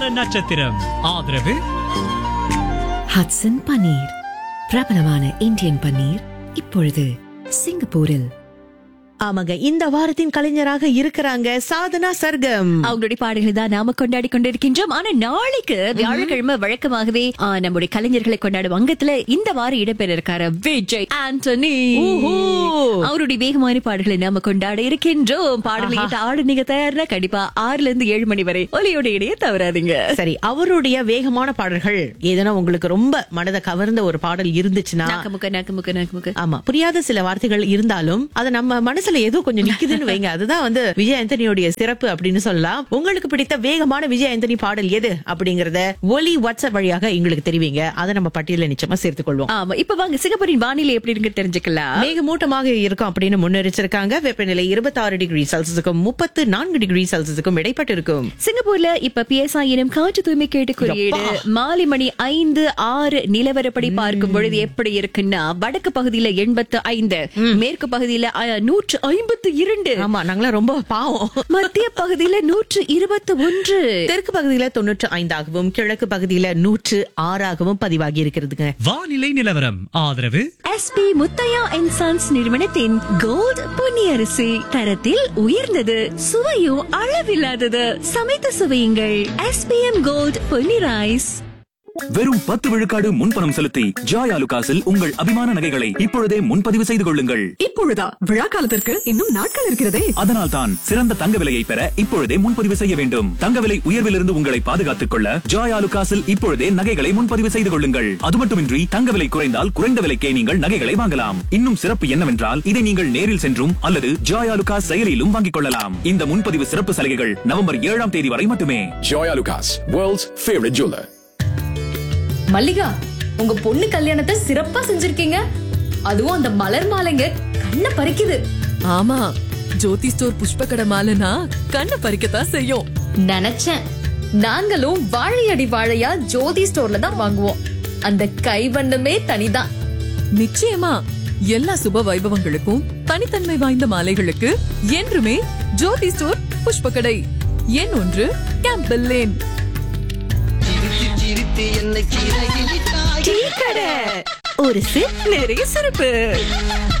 வார நட்சத்திரம் ஆதரவு ஹட்சன் பன்னீர் பிரபலமான இந்தியன் பன்னீர் இப்பொழுது சிங்கப்பூரில் ஆமாங்க இந்த வாரத்தின் கலைஞராக இருக்கிறாங்க சாதனா சர்க்கம் அவங்களுடைய பாடல்களை தான் நாம கொண்டாடி கொண்டிருக்கின்றோம் ஆனா நாளைக்கு வியாழக்கிழமை வழக்கமாகவே ஆ, நம்முடைய கலைஞர்களை கொண்டாடும் அங்கத்துல இந்த வாரம் இடம்பெற இருக்காரு விஜய் ஆண்டனி ஓஹோ. அவருடைய வேகமான பாடல்களை நாம கொண்டாட இருக்கின்றோம் பாடலை கேட்டு ஆடு நீங்க தயார்னா கண்டிப்பா ஆறுல இருந்து ஏழு மணி வரை ஒலியோட இடையே தவறாதீங்க சரி அவருடைய வேகமான பாடல்கள் ஏதனா உங்களுக்கு ரொம்ப மனதை கவர்ந்த ஒரு பாடல் இருந்துச்சுன்னா நாக்கமுக்க நாக்கமுக்க நாக்கமுக்க ஆமா புரியாத சில வார்த்தைகள் இருந்தாலும் அது நம்ம மனசுல ஏதோ கொஞ்சம் நிக்குதுன்னு வைங்க அதுதான் வந்து விஜய் ஆண்டனியோடைய சிறப்பு அப்படின்னு சொல்லலாம் உங்களுக்கு பிடித்த வேகமான விஜய் ஆண்டனி பாடல் எது அப்படிங்கறத ஒலி வாட்ஸ்அப் வழியாக எங்களுக்கு தெரிவிங்க அதை நம்ம பட்டியல நிச்சயமா சேர்த்துக் கொள்வோம் ஆமா இப்ப வாங்க சிங்கப்பூரின் வானிலை எப்படி இருக்கு தெரிஞ்சுக்கலாம் மேகமூட்டமாக இருக்கும் அப்படின்னு முன்னெரிச்சிருக்காங்க வெப்பநிலை இருபத்தி ஆறு டிகிரி செல்சியஸுக்கும் முப்பத்து நான்கு டிகிரி செல்சியஸுக்கும் இடைப்பட்டு இருக்கும் சிங்கப்பூர்ல இப்ப பிஎஸ்ஐ எனும் காற்று தூய்மை கேட்டு குறியீடு மாலை மணி ஐந்து ஆறு நிலவரப்படி பார்க்கும் பொழுது எப்படி இருக்குன்னா வடக்கு பகுதியில எண்பத்து ஐந்து மேற்கு பகுதியில அஹ், நூற்று ஐம்பத்து இரண்டு ஆமா நாங்களாம் ரொம்ப பாவம் மத்திய பகுதியில நூற்று இருபத்து ஒன்று தெற்கு பகுதியில தொண்ணூற்று ஐந்தாகவும் கிழக்கு பகுதியில நூற்று ஆறாகவும் பதிவாகி இருக்கிறதுங்க வானிலை நிலவரம் ஆதரவு எஸ்பி முத்தையா அண்ட் சன்ஸ் நிறுவனத்தின் கோல்ட் பொன்னியரிசி தரத்தில் உயர்ந்தது சுவையும் அளவில்லாதது சமைத்து சுவையுங்கள் எஸ்பிஎம் கோல்ட் பொன்னி ரைஸ் வெறும் பத்து விழுக்காடு முன்பணம் செலுத்தி ஜாய் ஆலுகாஸில் உங்கள் அபிமான நகைகளை இப்பொழுதே முன்பதிவு செய்து கொள்ளுங்கள் இப்பொழுதா விழா காலத்திற்கு இன்னும் நாட்கள் இருக்கிறதே அதனால் தான் சிறந்த தங்க விலையை பெற இப்பொழுதே முன்பதிவு செய்ய வேண்டும் தங்க விலை உயர்விலிருந்து உங்களை பாதுகாத்துக் கொள்ள ஜாய் ஆலுகாஸில் இப்பொழுதே நகைகளை முன்பதிவு செய்து கொள்ளுங்கள் அது மட்டுமின்றி தங்க விலை குறைந்தால் குறைந்த விலைக்கே நீங்கள் நகைகளை வாங்கலாம் இன்னும் சிறப்பு என்னவென்றால் இதை நீங்கள் நேரில் சென்றும் அல்லது ஜாய் ஆலுகாஸ் செயலிலும் வாங்கிக் கொள்ளலாம் இந்த முன்பதிவு சிறப்பு சலுகைகள் நவம்பர் ஏழாம் தேதி வரை மட்டுமே Joy Lucas, world's favorite jeweler. Mallika உங்க பொண்ணு கல்யாணத்தை சிறப்பா செஞ்சிருக்கீங்க அதுவும் அந்த மலர் மாலைங்க கண்ணை பறிக்குது ஆமா ஜோதி ஸ்டோர் புஷ்ப கடை மாலைனா கண்ணை பறிக்கத்தான் செய்யும் நினைச்சேன் நாங்களும் வாழையடி வாழையா ஜோதி ஸ்டோர்ல தான் வாங்குவோம் அந்த கைவண்ணமே தனிதான் நிச்சயமா எல்லா சுப வைபவங்களுக்கும் தனித்தன்மை வாய்ந்த மாலைகளுக்கு என்றுமே ஜோதி ஸ்டோர் புஷ்ப கடை எண் ஒன்று கேம்பல் லேன் டீ கடை ஒரு சிப் நிறைய சிறப்பு